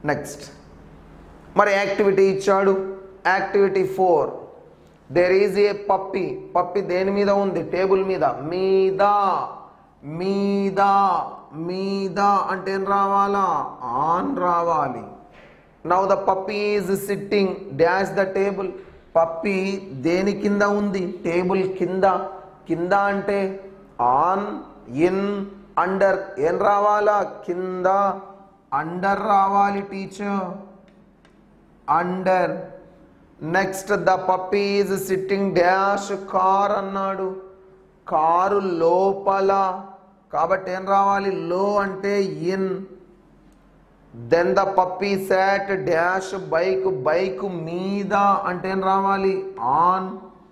Next మరి activity ఇచ్చాడు activity four there is a puppy puppy దేని మీద ఉంది టేబుల్ మీద మీద మీద మీద అంటే ఏం రావాలా ఆన్ రావాలి now the puppy is sitting dash the table puppy దేని కింద ఉంది టేబుల్ కింద కింద అంటే ఆన్ ఇన్ అండర్ ఏం రావాలా కింద అండర్ రావాలి teacher under next the puppy is sitting dash car అన్నాడు కారు లోపల కాబట్టి ఏం రావాలి లో అంటే in then the puppy sat dash bike bike మీద అంటే ఏం రావాలి on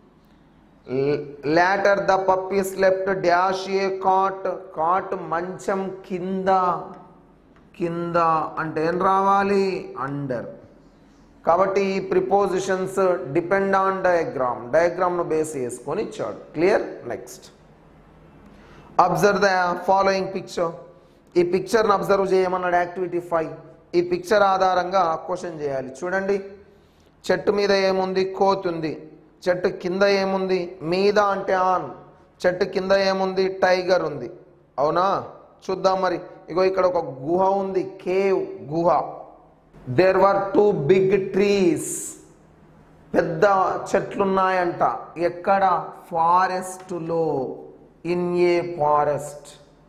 later the puppy slept dash a cot cot మంచం కింద కింద అంటే ఏం రావాలి అండర్ కాబట్టి ఈ ప్రిపోజిషన్స్ డిపెండ్ ఆన్ డయాగ్రామ్ డయాగ్రామ్ను బేస్ చేసుకొని ఇచ్చాడు clear next observe the following picture ఈ పిక్చర్ని అబ్జర్వ్ చేయమన్నాడు యాక్టివిటీ ఫైవ్ ఈ పిక్చర్ ఆధారంగా క్వశ్చన్ చేయాలి చూడండి చెట్టు మీద ఏముంది కోత్ ఉంది చెట్టు కింద ఏముంది మీద అంటే ఆన్ చెట్టు కింద ఏముంది టైగర్ ఉంది అవునా చూద్దాం మరి ఇగో ఇక్కడ ఒక గుహ ఉంది కేవ్ గుహ there were two big trees పెద్ద చెట్లున్నాయంట ఎక్కడ ఫారెస్ట్లో in a forest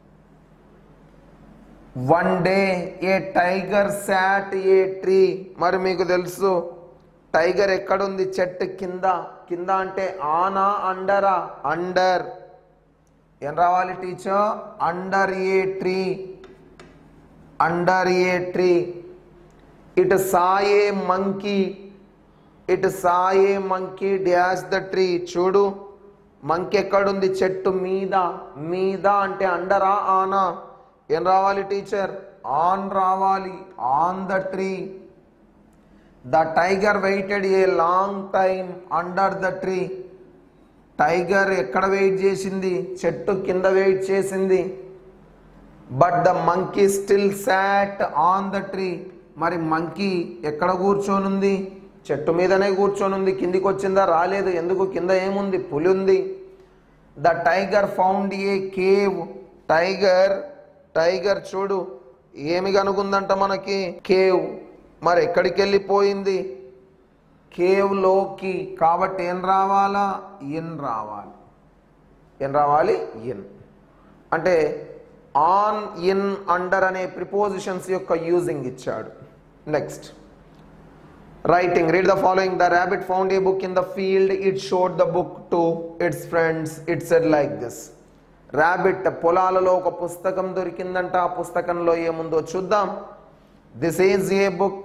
one day a tiger sat a tree మరి మీకు తెలుసు టైగర్ ఎక్కడుంది చెట్టు కింద కింద అంటే ఆనా అండరా అండర్ ఏం రావాలి teacher under a tree under a tree it saw a monkey it saw a monkey dash the tree చూడు మంకీ ఎక్కడుంది చెట్టు మీద మీద అంటే అండరా ఆనా ఏం రావాలి టీచర్ ఆన్ రావాలి on the tree the tiger waited a long time under the tree tiger ఎక్కడ వెయిట్ చేసింది చెట్టు కింద వెయిట్ చేసింది but the monkey still sat on the tree మరి మంకీ ఎక్కడ కూర్చొనుంది చెట్టు మీదనే కూర్చొనుంది కిందికి వచ్చిందా రాలేదు ఎందుకు కింద ఏముంది పులి ఉంది the tiger found a cave tiger tiger చూడు ఏమి కనుకుందంట మనకి కేవ్ మరి ఎక్కడికి వెళ్ళిపోయింది కేవ్ లోకి కాబట్టి ఏం రావాలా ఇన్ రావాలి ఏం రావాలి ఇన్ అంటే ఆన్ ఇన్ అండర్ అనే ప్రిపోజిషన్స్ యొక్క యూజింగ్ ఇచ్చాడు next writing read the following the rabbit found a book in the field it showed the book to its friends it said like this rabbit పొలాలలో ఒక పుస్తకం దొరికిందంట ఆ పుస్తకంలో ఏముందో చూద్దాం this is a book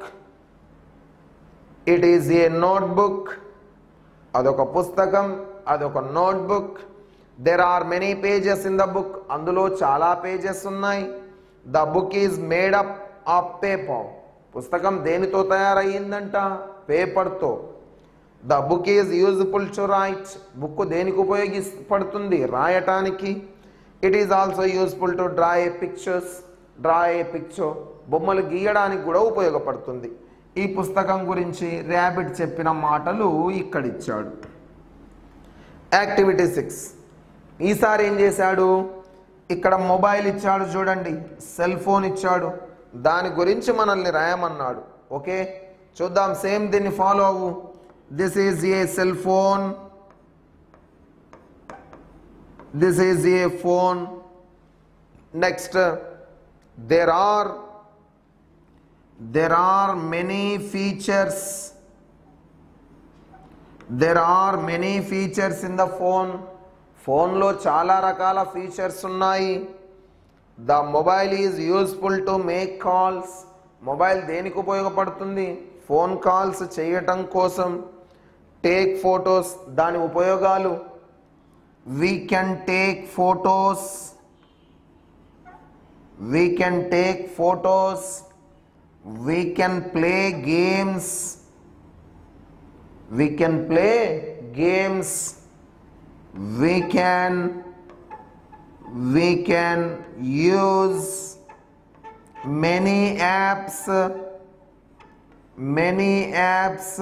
it is a notebook అదొక పుస్తకం అదొక notebook there are many pages in the book అందులో చాలా పేజెస్ ఉన్నాయి the book is made up of paper పుస్తకం దేనితో తయారయ్యిందంట పేపర్తో the book is useful to write book దేనికి ఉపయోగపడుతుంది రాయటానికి it is also useful to draw a pictures draw a picture బొమ్మలు గీయడానికి కూడా ఉపయోగపడుతుంది ఈ పుస్తకం గురించి ర్యాబిట్ చెప్పిన మాటలు ఇక్కడ ఇచ్చాడు యాక్టివిటీ సిక్స్ ఈసారి ఏం చేశాడు ఇక్కడ మొబైల్ ఇచ్చాడు చూడండి సెల్ ఫోన్ ఇచ్చాడు దాని గురించి మనల్ని రాయమన్నాడు ఓకే చూద్దాం సేమ్ దీన్ని ఫాలో అవ్వు this is a cell phone this is a phone next there are there are many features there are many features in the phone ఫోన్లో చాలా రకాల ఫీచర్స్ ఉన్నాయి the mobile is useful to make calls mobile దేనికి ఉపయోగపడుతుంది phone calls చేయటం కోసం take photos దాని ఉపయోగాలు we can take photos we can take photos we can play games we can play games we can we can use many apps many apps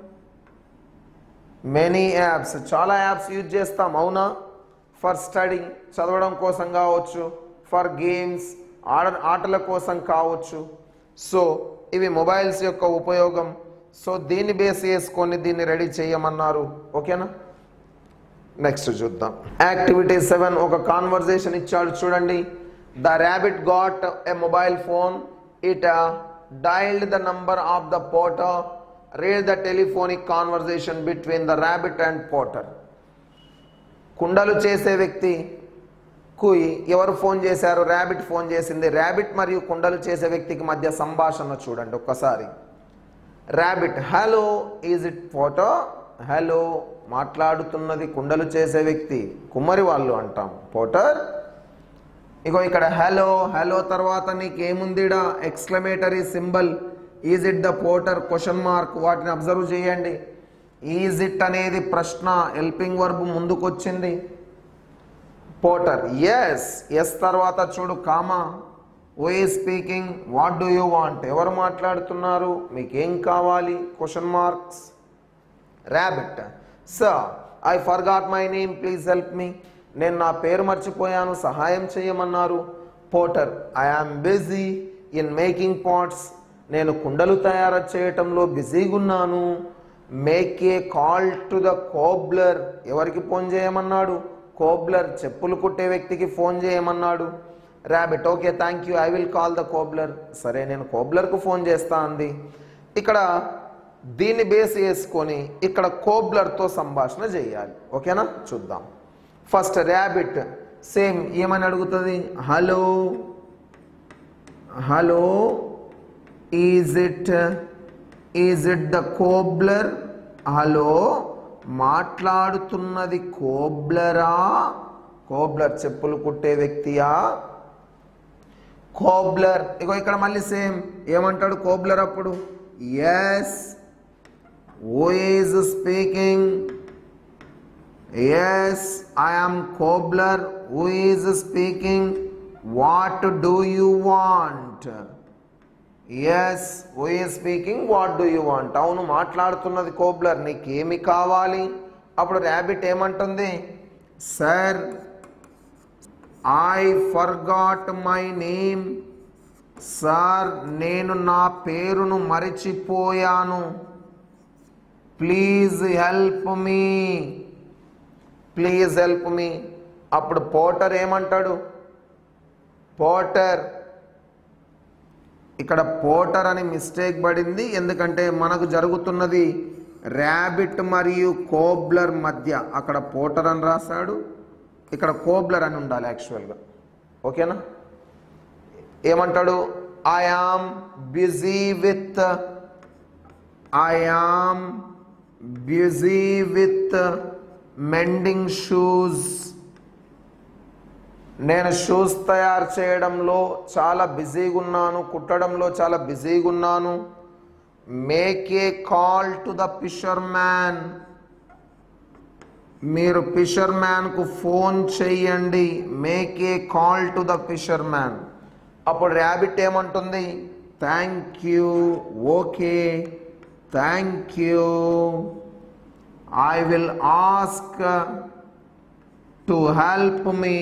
many apps చాలా apps use చేస్తాం అవునా for study చదవడం కోసం కావచ్చు for games ఆడ ఆటల కోసం కావచ్చు సో ఇవి మొబైల్స్ యొక్క ఉపయోగం సో దీన్ని బేస్ చేసుకొని దీన్ని రెడీ చేయమన్నారు ఓకేనా నెక్స్ట్ చూద్దాం యాక్టివిటీ సెవెన్ ఒక కాన్వర్జేషన్ ఇచ్చాడు చూడండి the rabbit got a mobile phone it dialed the number of the potter read the telephonic conversation between the rabbit and potter కుండలు చేసే వ్యక్తి కుయ్ ఎవరు ఫోన్ చేశారు ర్యాబిట్ ఫోన్ చేసింది ర్యాబిట్ మరియు కుండలు చేసే వ్యక్తికి మధ్య సంభాషణ చూడండి ఒక్కసారి rabbit hello is it photo hello మాట్లాడుతున్నది కుండలు చేసే వ్యక్తి కుమ్మరి వాళ్ళు అంటాం పోటర్ ఇగో ఇక్కడ హలో హలో తర్వాత నీకేముందిడా exclamatory symbol is it the potter question mark వాటిని అబ్జర్వ్ చేయండి ఈజ్ ఇట్ అనేది ప్రశ్న హెల్పింగ్ వర్బ్ ముందుకొచ్చింది పోటర్ ఎస్ ఎస్ తర్వాత చూడు comma oh speaking what do you want ఎవరు మాట్లాడుతున్నారు మీకేం కావాలి question marks rabbit sir I forgot my name please help me నేను నా పేరు మర్చిపోయాను సహాయం చేయమన్నారు potter I am busy in making pots నేను కుండలు తయారు చేయటంలో బిజీగా ఉన్నాను make a call to the cobbler ఎవరికి ఫోన్ చేయమన్నాడు కోబ్లర్ చెప్పులు కుట్టే వ్యక్తికి ఫోన్ చేయమన్నాడు rabbit okay thank you I will call the cobbler సరే నేను కోబ్లర్కు ఫోన్ చేస్తా అంది ఇక్కడ దీన్ని బేస్ చేసుకొని ఇక్కడ కోబ్లర్తో సంభాషణ చేయాలి ఓకేనా చూద్దాం ఫస్ట్ ర్యాబిట్ సేమ్ ఏమని అడుగుతుంది hello hello is it is it the cobbler hello మాట్లాడుతున్నది కోబ్లరా కోబ్లర్ చెప్పులు కుట్టే వ్యక్తియా కోబ్లర్ ఇగో ఇక్కడ మళ్ళీ సేమ్ ఏమంటాడు కోబ్లర్ అప్పుడు yes oh is speaking yes I am cobbler who is speaking what do you want yes who is speaking what do you want అవును మాట్లాడుతున్నది కోబ్లర్ నీకేమి కావాలి అప్పుడు ర్యాబిట్ ఏమంటుంది sir I forgot my name sir నేను నా పేరును మరిచిపోయాను please help me please help me అప్పుడు పోటర్ ఏమంటాడు పోటర్ ఇక్కడ పోటర్ అని మిస్టేక్ పడింది ఎందుకంటే మనకు జరుగుతున్నది ర్యాబిట్ మరియు కోబ్లర్ మధ్య అక్కడ పోటర్ అని రాశాడు ఇక్కడ కోబ్లర్ అని ఉండాలి యాక్చువల్గా ఓకేనా ఏమంటాడు I am busy with I am busy with mending shoes నేను షూస్ తయారు చేయడంలో చాలా బిజీగా ఉన్నాను కుట్టడంలో చాలా బిజీగా ఉన్నాను make a call to the fisherman మీరు ఫిషర్ మ్యాన్కు ఫోన్ చెయ్యండి make a call to the fisherman అప్పుడు ర్యాబిట్ ఏమంటుంది thank you okay thank you I will ask to help me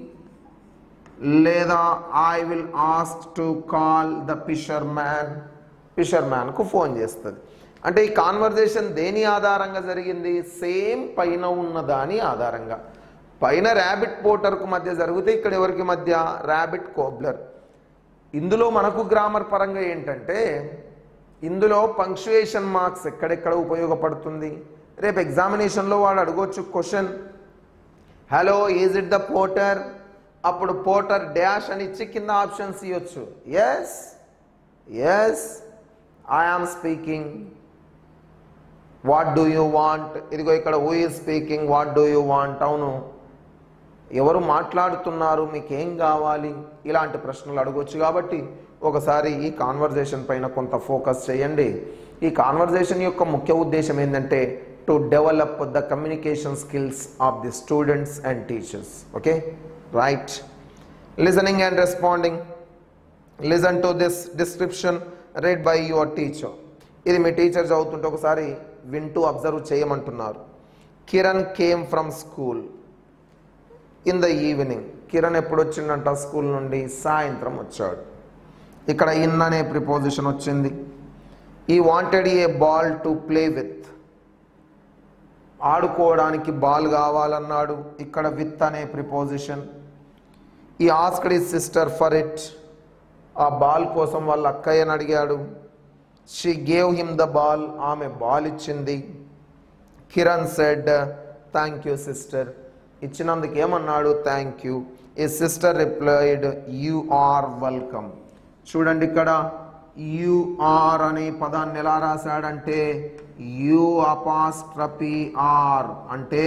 లేదా I will ask to call the fisherman ఫిషర్ మ్యాన్కు phone చేస్తుంది అంటే ఈ కాన్వర్జేషన్ దేని ఆధారంగా జరిగింది సేమ్ పైన ఉన్న దాని ఆధారంగా పైన ర్యాబిట్ పోటర్కు మధ్య జరిగితే ఇక్కడ ఎవరికి మధ్య ర్యాబిట్ కోబ్లర్ ఇందులో మనకు గ్రామర్ పరంగా ఏంటంటే ఇందులో పంక్చుయేషన్ మార్క్స్ ఎక్కడెక్కడ ఉపయోగపడుతుంది రేపు ఎగ్జామినేషన్లో వాడు అడగొచ్చు question hello is it the potter అప్పుడు పోటర్ డాష్ అని ఇచ్చి కింద ఆప్షన్స్ ఇవ్వచ్చు yes yes I am speaking what do you want ఇదిగో ఇక్కడ who is speaking what do you want అవును ఎవరు మాట్లాడుతున్నారు మీకు ఏం కావాలి ఇలాంటి ప్రశ్నలు అడగొచ్చు కాబట్టి ఒకసారి ఈ కాన్వర్జేషన్ పైన కొంత ఫోకస్ చేయండి ఈ కాన్వర్జేషన్ యొక్క ముఖ్య ఉద్దేశం ఏంటంటే to develop the communication skills of the students and teachers okay right listening and responding listen to this description read by your teacher ఇది మీ టీచర్ చదువుతుంటే ఒకసారి వింటూ అబ్జర్వ్ చేయమంటున్నారు Kiran came from school in the evening Kiran ఎప్పుడు వచ్చిండంట school నుండి సాయంత్రం వచ్చాడు ఇక్కడ ఇన్ అనే ప్రిపోజిషన్ వచ్చింది he wanted a ball to play with ఆడుకోవడానికి బాల్ కావాలన్నాడు ఇక్కడ విత్ అనే preposition he asked he sister for it ఆ బాల్ కోసం వాళ్ళ అక్కయ్యని అడిగాడు she gave him the ball ఆమె బాల్ ఇచ్చింది Kiran said thank you sister ఇచ్చినందుకు ఏమన్నాడు thank you a sister replied you are welcome చూడండి ఇక్కడ యు ఆర్ అనే పదాన్ని ఎలా రాశాడంటే యు అపాస్ట్రపి ఆర్ అంటే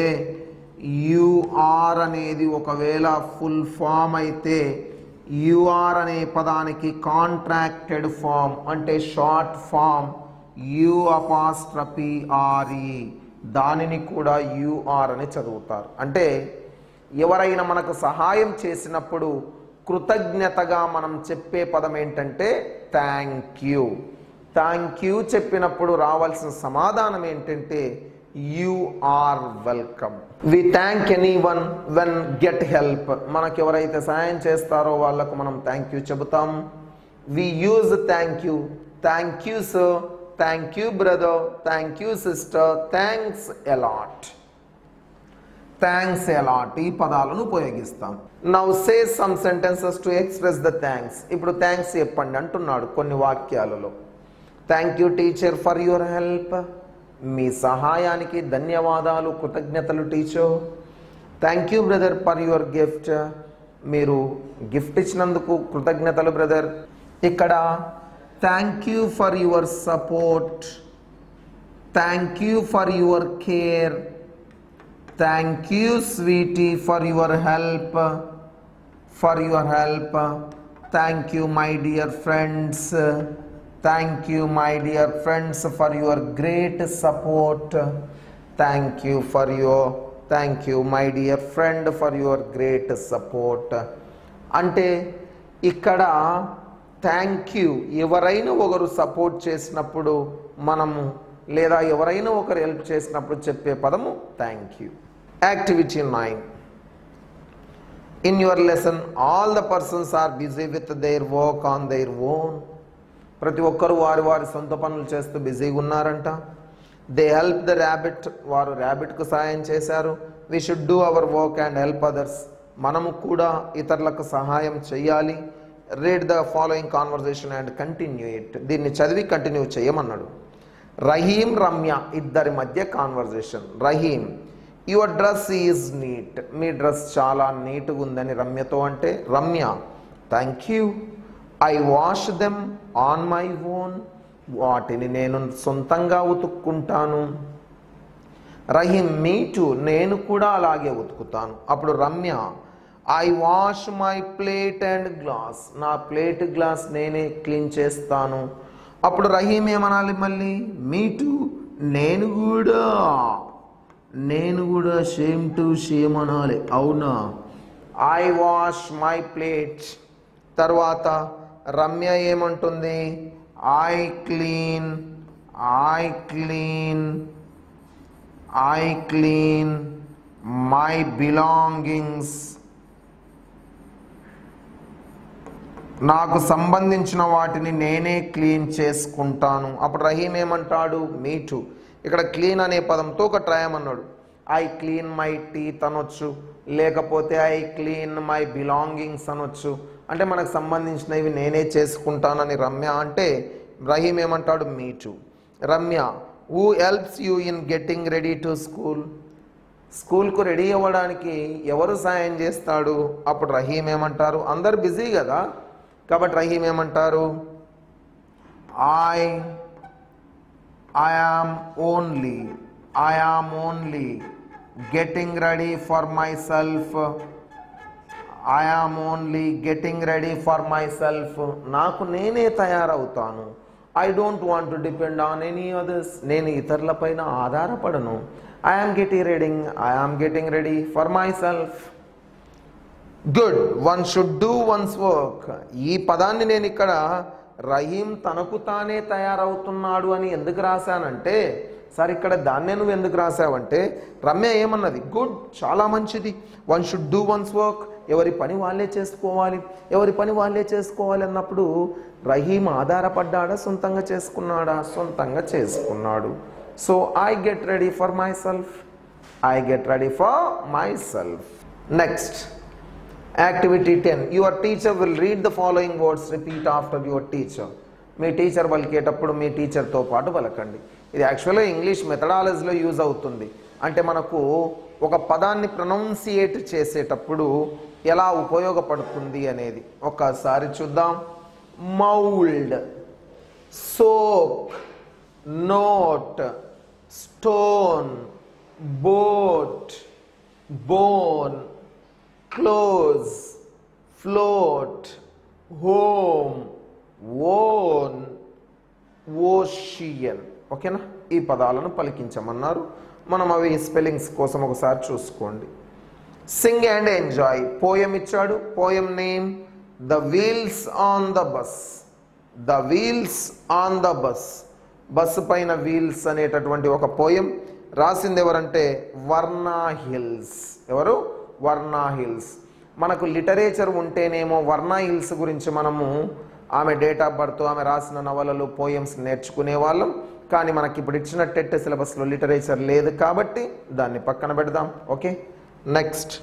యు ఆర్ అనేది ఒకవేళ ఫుల్ ఫామ్ అయితే యుఆర్ అనే పదానికి కాంట్రాక్టెడ్ ఫామ్ అంటే short form you apostrophe R E దానిని కూడా యుఆర్ అని చదువుతారు అంటే ఎవరైనా మనకు సహాయం చేసినప్పుడు కృతజ్ఞతగా మనం చెప్పే పదం ఏంటంటే థ్యాంక్ యూ థ్యాంక్ యూ చెప్పినప్పుడు రావాల్సిన సమాధానం ఏంటంటే you are welcome we thank anyone when get help మనకు ఎవరైతే సహాయం చేస్తారో వాళ్ళకు మనం థ్యాంక్ యూ చెబుతాం we use thank you thank you sir thank you brother thank you sister thanks a lot thanks a lot ఈ పదాలను ఉపయోగిస్తాం now say some sentences to express the thanks ఇప్పుడు థ్యాంక్స్ చెప్పండి అంటున్నాడు కొన్ని వాక్యాలలో thank you teacher for your help మీ సహాయానికి ధన్యవాదాలు కృతజ్ఞతలు teacher thank you brother for your gift మీరు గిఫ్ట్ ఇచ్చినందుకు కృతజ్ఞతలు బ్రదర్ ఇక్కడ thank you for your support thank you for your care thank you sweetie for your help for your help thank you my dear friends thank you my dear friends for your great support thank you for your thank you my dear friend for your great support అంటే ఇక్కడ thank you ఎవరైనా ఒకరు support చేసినప్పుడు మనము లేదా ఎవరైనా ఒకరు help చేసినప్పుడు చెప్పే పదము thank you activity nine in your lesson all the persons are busy with their work on their own ప్రతి ఒక్కరు వారి వారి సొంత పనులు చేస్తూ బిజీగా ఉన్నారంట దే హెల్ప్ ద ర్యాబిట్ వారు ర్యాబిట్కు సాయం చేశారు we should do our work and help others మనము కూడా ఇతరులకు సహాయం చేయాలి read the following conversation and continue it దీన్ని చదివి కంటిన్యూ చేయమన్నాడు రహీం రమ్య ఇద్దరి మధ్య conversation Rahim your dress is neat మీ డ్రెస్ చాలా నీట్గా ఉందని రమ్యతో అంటే Ramya thank you I wash them on my own వాటిని నేను సొంతంగా ఉతుక్కుంటాను రహీం మీ టు నేను కూడా అలాగే ఉతుకుతాను అప్పుడు Ramya I wash my plate and glass నా ప్లేట్ గ్లాస్ నేనే క్లీన్ చేస్తాను అప్పుడు రహీం ఏమనాలి మళ్ళీ మీ టు నేను కూడా నేను కూడా సేమ్ టు సేమ్ అనాలి అవునా ఐ వాష్ మై ప్లేట్ తర్వాత రమ్య ఏమంటుంది I clean I clean I clean my belongings నాకు సంబంధించిన వాటిని నేనే క్లీన్ చేసుకుంటాను అప్పుడు రహీం ఏమంటాడు మీటు ఇక్కడ క్లీన్ అనే పదంతో ఒక ట్రయం అన్నాడు ఐ క్లీన్ మై టీత్ అనొచ్చు లేకపోతే ఐ క్లీన్ మై బిలాంగింగ్స్ అనొచ్చు అంటే మనకు సంబంధించినవి నేనే చేసుకుంటానని రమ్య అంటే రహీం ఏమంటాడు me too Ramya who helps you in getting ready to school స్కూల్కు రెడీ అవ్వడానికి ఎవరు సాయం చేస్తాడు అప్పుడు రహీం ఏమంటారు అందరు బిజీ కదా కాబట్టి రహీం ఏమంటారు I I am only I am only getting ready for myself I am only getting ready for myself నాకు నేనే తయారవుతాను I don't want to depend on any others నేను ఇతరులపైన ఆధారపడను I am getting reading I am getting ready for myself good one should do one's work ఈ పదాన్ని నేను ఇక్కడ రహీం తనకు తానే తయారవుతున్నాడు అని ఎందుకు రాశానంటే సార్ ఇక్కడ దాన్నే నువ్వు ఎందుకు రాసావంటే రమ్య ఏమన్నది గుడ్ చాలా మంచిది one should do one's work ఎవరి పని వాళ్ళే చేసుకోవాలి ఎవరి పని వాళ్ళే చేసుకోవాలి అన్నప్పుడు రహీం ఆధారపడ్డాడా సొంతంగా చేసుకున్నాడా సొంతంగా చేసుకున్నాడు so I get ready for myself I get ready for myself next activity ten your teacher will read the following words repeat after your teacher మీ టీచర్ పలికేటప్పుడు మీ టీచర్తో పాటు పలకండి ఇది యాక్చువల్గా ఇంగ్లీష్ మెథడాలజీలో యూజ్ అవుతుంది అంటే మనకు ఒక పదాన్ని ప్రొనౌన్సియేట్ చేసేటప్పుడు ఎలా ఉపయోగపడుతుంది అనేది ఒకసారి చూద్దాం mould soak note stone boat bone close float home own ocean ఓకేనా ఈ పదాలను పలికించమన్నారు మనం అవి స్పెల్లింగ్స్ కోసం ఒకసారి చూసుకోండి సింగ్ అండ్ ఎంజాయ్ పోయం ఇచ్చాడు poem name the wheels on the bus the wheels on the bus bus పైన వీల్స్ అనేటటువంటి ఒక పోయం రాసింది ఎవరంటే వర్ణా హిల్స్ ఎవరు వర్ణా హిల్స్ మనకు లిటరేచర్ ఉంటేనేమో వర్ణా హిల్స్ గురించి మనము ఆమె డేట్ ఆఫ్ బర్త్ ఆమె రాసిన నవలలు పోయమ్స్ నేర్చుకునే వాళ్ళం కానీ మనకి ఇప్పుడు ఇచ్చిన టెట్ సిలబస్లో లిటరేచర్ లేదు కాబట్టి దాన్ని పక్కన పెడదాం okay next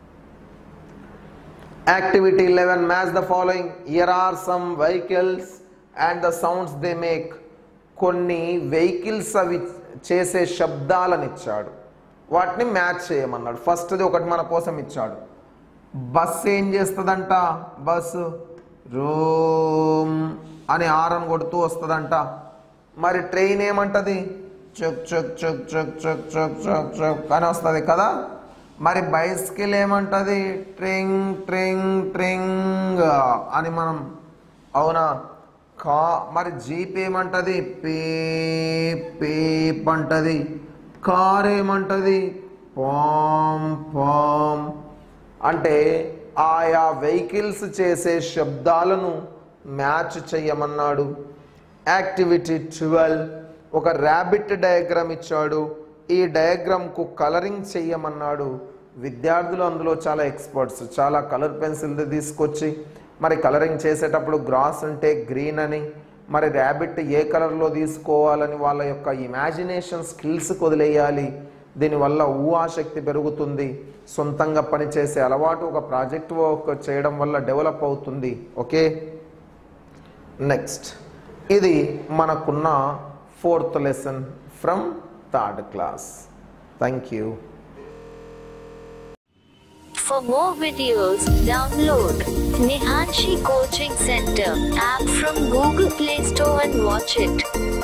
activity eleven match the following here are some vehicles and the sounds they make కొన్ని వెహికల్స్ అవి చేసే శబ్దాలను ఇచ్చాడు వాటిని మ్యాచ్ చేయమన్నాడు ఫస్ట్ది ఒకటి మన కోసం ఇచ్చాడు బస్ ఏం చేస్తుందంట బస్సు రూమ్ అని ఆరన్ కొడుతూ వస్తుందంట మరి ట్రైన్ ఏమంటది చుక్ చుక్ చుక్ చుక్ చుక్ చుక్ చుక్ చుక్ అని వస్తుంది కదా మరి బైస్కిల్ ఏమంటది ట్రింగ్ ట్రింగ్ ట్రింగ్ అని మనం అవునా కా మరి జీప్ ఏమంటది పీప్ పీప్ అంటది కార్ ఏమంటది పామ్ పామ్ అంటే ఆయా వెహికల్స్ చేసే శబ్దాలను మ్యాచ్ చేయమన్నాడు యాక్టివిటీ ట్వెల్వ్ ఒక ర్యాబిట్ డయాగ్రామ్ ఇచ్చాడు ఈ డయాగ్రామ్కు కలరింగ్ చేయమన్నాడు విద్యార్థులు అందులో చాలా ఎక్స్పర్ట్స్ చాలా కలర్ పెన్సిల్ తీసుకొచ్చి మరి కలరింగ్ చేసేటప్పుడు గ్రాస్ అంటే గ్రీన్ అని మరి ర్యాబిట్ ఏ కలర్లో తీసుకోవాలని వాళ్ళ యొక్క ఇమాజినేషన్ స్కిల్స్ వదిలేయాలి దీనివల్ల ఊహాశక్తి పెరుగుతుంది సొంతంగా పనిచేసే అలవాటు ఒక ప్రాజెక్ట్ వర్క్ చేయడం వల్ల డెవలప్ అవుతుంది ఓకే నెక్స్ట్ ఇది మనకున్న fourth lesson from third class thank you For more videos, download Nihanshi Coaching Center app from Google Play Store and watch it.